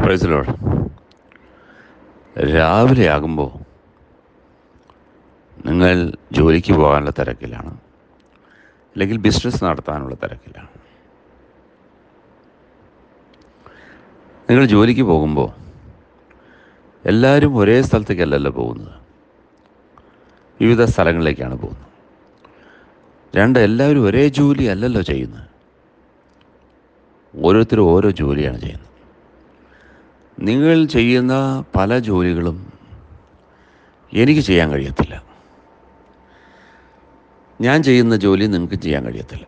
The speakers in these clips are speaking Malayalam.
പ്രൈസിലോട് രാവിലെ ആകുമ്പോൾ നിങ്ങൾ ജോലിക്ക് പോകാനുള്ള തിരക്കിലാണ് അല്ലെങ്കിൽ ബിസിനസ് നടത്താനുള്ള തിരക്കിലാണ് നിങ്ങൾ ജോലിക്ക് പോകുമ്പോൾ എല്ലാവരും ഒരേ സ്ഥലത്തേക്കല്ലല്ലോ പോകുന്നത് വിവിധ സ്ഥലങ്ങളിലേക്കാണ് പോകുന്നത് രണ്ട് എല്ലാവരും ഒരേ ജോലി അല്ലല്ലോ ചെയ്യുന്നത് ഓരോരുത്തരും ഓരോ ജോലിയാണ് ചെയ്യുന്നത് നിങ്ങൾ ചെയ്യുന്ന പല ജോലികളും എനിക്ക് ചെയ്യാൻ കഴിയത്തില്ല ഞാൻ ചെയ്യുന്ന ജോലി നിങ്ങൾക്ക് ചെയ്യാൻ കഴിയത്തില്ല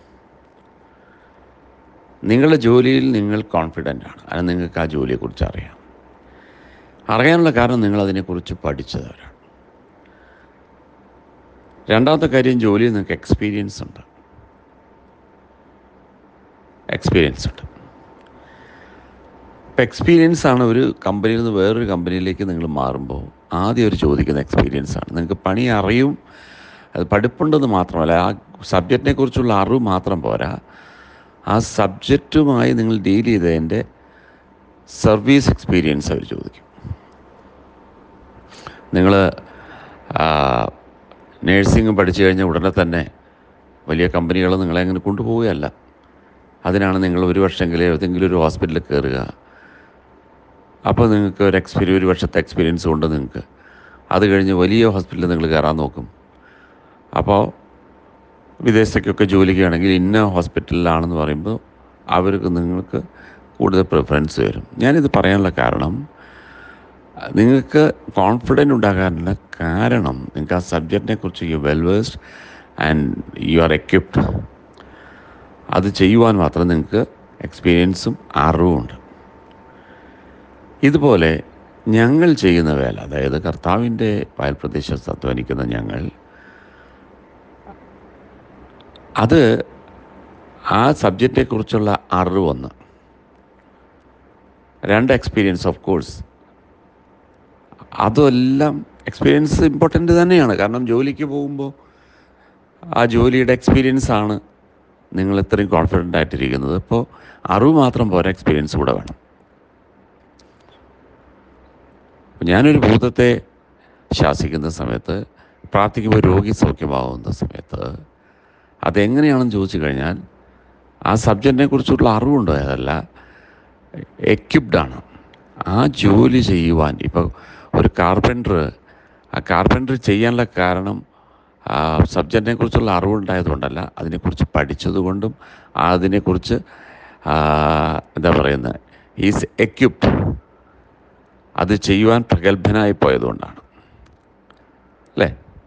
നിങ്ങളുടെ ജോലിയിൽ നിങ്ങൾ കോൺഫിഡൻ്റ് ആണ് അത് നിങ്ങൾക്ക് ആ ജോലിയെക്കുറിച്ച് അറിയാം അറിയാനുള്ള കാരണം നിങ്ങൾ അതിനെക്കുറിച്ച് പഠിച്ചവരാണ് രണ്ടാമത്തെ കാര്യം ജോലിയിൽ നിങ്ങൾക്ക് എക്സ്പീരിയൻസ് ഉണ്ട് എക്സ്പീരിയൻസ് ഉണ്ട് ഇപ്പം എക്സ്പീരിയൻസ് ആണ് ഒരു കമ്പനിയിൽ നിന്ന് വേറൊരു കമ്പനിയിലേക്ക് നിങ്ങൾ മാറുമ്പോൾ ആദ്യം അവർ ചോദിക്കുന്ന എക്സ്പീരിയൻസ് ആണ് നിങ്ങൾക്ക് പണി അറിയും അത് പഠിപ്പുണ്ടെന്ന് മാത്രമല്ല ആ സബ്ജക്റ്റിനെ കുറിച്ചുള്ള അറിവ് മാത്രം പോരാ ആ സബ്ജക്റ്റുമായി നിങ്ങൾ ഡീൽ ചെയ്തതിൻ്റെ സർവീസ് എക്സ്പീരിയൻസ് അവർ ചോദിക്കും നിങ്ങൾ നേഴ്സിംഗ് പഠിച്ചു കഴിഞ്ഞാൽ ഉടനെ തന്നെ വലിയ കമ്പനികൾ നിങ്ങളെ അങ്ങനെ കൊണ്ടുപോവുകയല്ല അതിനാണ് നിങ്ങൾ ഒരു വർഷമെങ്കിലും ഏതെങ്കിലും ഒരു ഹോസ്പിറ്റലിൽ കയറുക അപ്പോൾ നിങ്ങൾക്ക് ഒരു എക്സ്പീരിയൻ ഒരു വർഷത്തെ എക്സ്പീരിയൻസ് കൊണ്ട് നിങ്ങൾക്ക് അത് കഴിഞ്ഞ് വലിയ ഹോസ്പിറ്റലിൽ നിങ്ങൾ കയറാൻ നോക്കും അപ്പോൾ വിദേശത്തേക്കൊക്കെ ജോലിക്കാണെങ്കിൽ ഇന്ന ഹോസ്പിറ്റലിലാണെന്ന് പറയുമ്പോൾ അവർക്ക് നിങ്ങൾക്ക് കൂടുതൽ പ്രിഫറൻസ് വരും ഞാനിത് പറയാനുള്ള കാരണം നിങ്ങൾക്ക് കോൺഫിഡൻ്റ് ഉണ്ടാകാനുള്ള കാരണം നിങ്ങൾക്ക് ആ സബ്ജക്റ്റിനെ കുറിച്ച് you well versed and you are equipped അത് ചെയ്യുവാൻ മാത്രം നിങ്ങൾക്ക് എക്സ്പീരിയൻസും അറിവുമുണ്ട് ഇതുപോലെ ഞങ്ങൾ ചെയ്യുന്ന വേല അതായത് കർത്താവിൻ്റെ വയൽ പ്രദേശത്ത് അധ്വാനിക്കുന്ന ഞങ്ങൾ അത് ആ സബ്ജക്റ്റിനെക്കുറിച്ചുള്ള അറിവൊന്ന് രണ്ട് എക്സ്പീരിയൻസ് ഓഫ് കോഴ്സ് അതെല്ലാം എക്സ്പീരിയൻസ് ഇമ്പോർട്ടൻ്റ് തന്നെയാണ് കാരണം ജോലിക്ക് പോകുമ്പോൾ ആ ജോലിയുടെ എക്സ്പീരിയൻസ് ആണ് നിങ്ങൾ ഇത്രയും കോൺഫിഡൻ്റ് ആയിട്ടിരിക്കുന്നത് അപ്പോൾ അറിവ് മാത്രം പോരാ എക്സ്പീരിയൻസ് കൂടെ വേണം ഞാനൊരു ഭൂതത്തെ ശാസിക്കുന്ന സമയത്ത് പ്രാർത്ഥിക്കുമ്പോൾ രോഗി സൗഖ്യമാവുന്ന സമയത്ത് അതെങ്ങനെയാണെന്ന് ചോദിച്ചു കഴിഞ്ഞാൽ ആ സബ്ജക്റ്റിനെ കുറിച്ചുള്ള അറിവുണ്ടോ അതല്ല എക്യുപ്ഡാണ് ആ ജോലി ചെയ്യുവാൻ ഇപ്പോൾ ഒരു കാർപ്പൻറ്റർ ആ കാർപ്പൻറ്റർ ചെയ്യാനുള്ള കാരണം ആ സബ്ജക്റ്റിനെ കുറിച്ചുള്ള അറിവുണ്ടായതുകൊണ്ടല്ല അതിനെക്കുറിച്ച് പഠിച്ചതുകൊണ്ടും അതിനെക്കുറിച്ച് എന്താ പറയുന്നത് ഈസ് എക്യുപ്ഡ് അത് ചെയ്യുവാൻ പ്രഗത്ഭനായി പോയതുകൊണ്ടാണ് അല്ലേ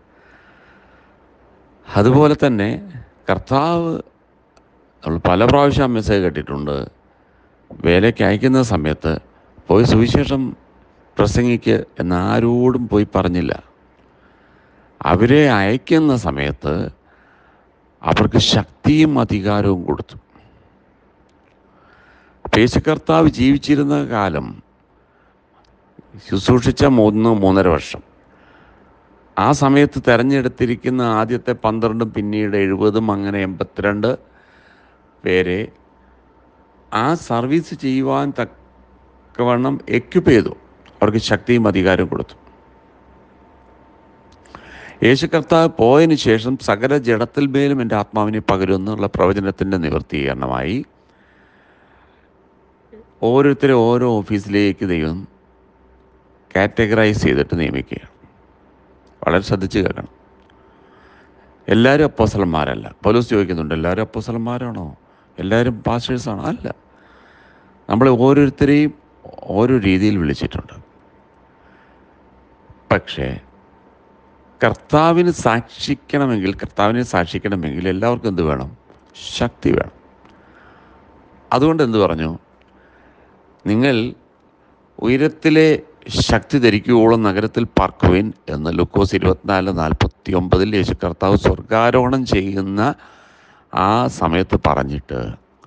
അതുപോലെ തന്നെ കർത്താവ് നമ്മൾ പല പ്രാവശ്യം മെസ്സേജ് കേട്ടിട്ടുണ്ട് വേലയ്ക്ക് അയക്കുന്ന സമയത്ത് പോയി സുവിശേഷം പ്രസംഗിക്ക് എന്നാരോടും പോയി പറഞ്ഞില്ല അവരെ അയക്കുന്ന സമയത്ത് അവർക്ക് ശക്തിയും അധികാരവും കൊടുത്തു പേശക്കർത്താവ് ജീവിച്ചിരുന്ന കാലം ശുശ്രൂഷിച്ച മൂന്ന് മൂന്നര വർഷം ആ സമയത്ത് തിരഞ്ഞെടുത്തിരിക്കുന്ന ആദ്യത്തെ പന്ത്രണ്ടും പിന്നീട് എഴുപതും അങ്ങനെ എൺപത്തിരണ്ട് പേരെ ആ സർവീസ് ചെയ്യുവാൻ തക്കവണ്ണം എക്യുപ്പ് ചെയ്തു അവർക്ക് ശക്തിയും അധികാരവും കൊടുത്തു യേശു കർത്താവ് പോയതിന് ശേഷം സകല ജഡത്തിൽ മേലും എൻ്റെ ആത്മാവിനെ പകരുമെന്നുള്ള പ്രവചനത്തിൻ്റെ നിവർത്തീകരണമായി ഓരോരുത്തരെ ഓരോ ഓഫീസിലേക്ക് ദൈവം കാറ്റഗറൈസ് ചെയ്തിട്ട് നിയമിക്കുകയാണ് വളരെ ശ്രദ്ധിച്ച് കേൾക്കണം എല്ലാവരും അപ്പോസലന്മാരല്ല പോലീസ് ചോദിക്കുന്നുണ്ട് എല്ലാവരും അപ്പോസലന്മാരാണോ എല്ലാവരും പാസ്റ്റേഴ്സാണോ അല്ല നമ്മളെ ഓരോരുത്തരെയും ഓരോ രീതിയിൽ വിളിച്ചിട്ടുണ്ട് പക്ഷേ കർത്താവിന് സാക്ഷിക്കണമെങ്കിൽ കർത്താവിനെ സാക്ഷിക്കണമെങ്കിൽ എല്ലാവർക്കും എന്ത് വേണം ശക്തി വേണം അതുകൊണ്ട് എന്ത് പറഞ്ഞു നിങ്ങൾ ഉയരത്തിലെ ശക്തി ധരിക്കുവോളം നഗരത്തിൽ പാർക്കുവിൻ എന്ന് ലുക്കോസ് ഇരുപത്തിനാല് നാൽപ്പത്തി ഒമ്പതിൽ യേശു കർത്താവ് സ്വർഗാരോഹണം ചെയ്യുന്ന ആ സമയത്ത് പറഞ്ഞിട്ട്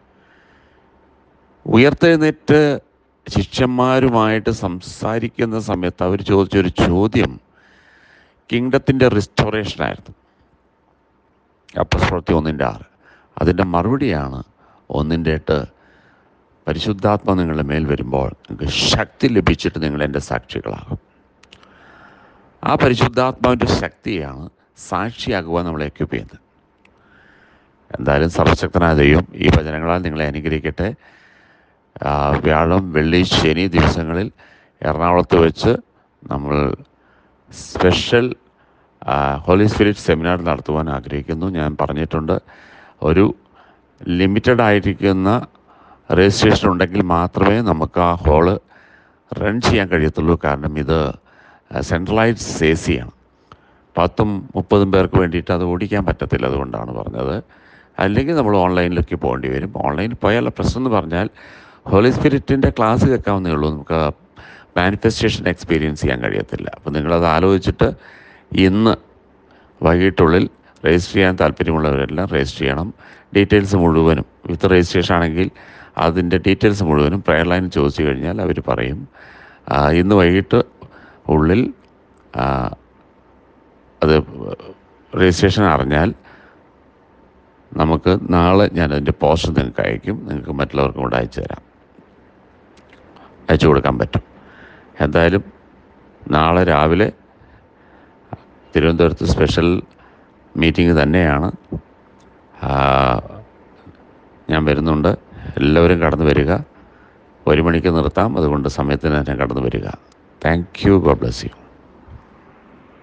ഉയർത്തെഴുന്നേറ്റ് ശിഷ്യന്മാരുമായിട്ട് സംസാരിക്കുന്ന സമയത്ത് അവർ ചോദിച്ചൊരു ചോദ്യം കിങ്ഡത്തിൻ്റെ റിസ്റ്റോറേഷനായിരുന്നു അപ്പസ്പ്രത്തി ഒന്നിൻ്റെ ആറ് അതിൻ്റെ മറുപടിയാണ് ഒന്നിൻ്റെ എട്ട് പരിശുദ്ധാത്മ നിങ്ങളുടെ മേൽ വരുമ്പോൾ നിങ്ങൾക്ക് ശക്തി ലഭിച്ചിട്ട് നിങ്ങൾ എൻ്റെ സാക്ഷികളാകും ആ പരിശുദ്ധാത്മാവിൻ്റെ ശക്തിയാണ് സാക്ഷിയാകുവാൻ നമ്മളെ എക്യൂപ്പ് ചെയ്യുന്നത് എന്തായാലും സർവശക്തനായ ദൈവം ഈ വചനങ്ങളാൽ നിങ്ങളെ അനുഗ്രഹിക്കട്ടെ ആ, വ്യാഴം വെള്ളി ശനി ദിവസങ്ങളിൽ എറണാകുളത്ത് വെച്ച് നമ്മൾ സ്പെഷ്യൽ ഹോളി സ്പിരിറ്റ് സെമിനാർ നടത്തുവാൻ ആഗ്രഹിക്കുന്നു ഞാൻ പറഞ്ഞിട്ടുണ്ട് ഒരു ലിമിറ്റഡ് ആയിരിക്കുന്ന രജിസ്ട്രേഷൻ ഉണ്ടെങ്കിൽ മാത്രമേ നമുക്ക് ആ ഹോള് റൺ ചെയ്യാൻ കഴിയത്തുള്ളൂ കാരണം ഇത് സെൻട്രലൈസ് എ സിയാണ് പത്തും മുപ്പതും പേർക്ക് വേണ്ടിയിട്ട് അത് ഓടിക്കാൻ പറ്റത്തില്ല അതുകൊണ്ടാണ് പറഞ്ഞത് അല്ലെങ്കിൽ നമ്മൾ ഓൺലൈനിലേക്ക് പോകേണ്ടി വരും ഓൺലൈനിൽ പോയാലുള്ള പ്രശ്നം എന്ന് പറഞ്ഞാൽ ഹോളി സ്പിരിറ്റിൻ്റെ ക്ലാസ് കേൾക്കാവുന്നേ ഉള്ളൂ നമുക്ക് മാനിഫെസ്റ്റേഷൻ എക്സ്പീരിയൻസ് ചെയ്യാൻ കഴിയത്തില്ല അപ്പോൾ നിങ്ങളത് ആലോചിച്ചിട്ട് ഇന്ന് വൈകിട്ടുള്ളിൽ രജിസ്റ്റർ ചെയ്യാൻ താല്പര്യമുള്ളവരെല്ലാം രജിസ്റ്റർ ചെയ്യണം ഡീറ്റെയിൽസ് മുഴുവനും വിത്ത് രജിസ്ട്രേഷൻ ആണെങ്കിൽ അതിൻ്റെ ഡീറ്റെയിൽസ് മുഴുവനും പ്രയർ ലൈൻ ചോദിച്ചു കഴിഞ്ഞാൽ അവർ പറയും ആ, ഇന്ന് വൈകിട്ട് ഉള്ളിൽ ആ, അത് രജിസ്ട്രേഷൻ അറിഞ്ഞാൽ നമുക്ക് നാളെ ഞാൻ അതിൻ്റെ പോസ്റ്റ് നിങ്ങൾക്ക് അയക്കും നിങ്ങൾക്ക് മറ്റുള്ളവർക്കും കൂടെ അയച്ചു തരാം അയച്ചു കൊടുക്കാൻ പറ്റും എന്തായാലും നാളെ രാവിലെ തിരുവനന്തപുരത്ത് സ്പെഷ്യൽ മീറ്റിംഗ് തന്നെയാണ് ആ, ഞാൻ വരുന്നുണ്ട് എല്ലാവരും കടന്നു വരിക ഒരു മണിക്ക് നിർത്താം അതുകൊണ്ട് സമയത്തിന് തന്നെ കടന്നു വരിക thank you God bless U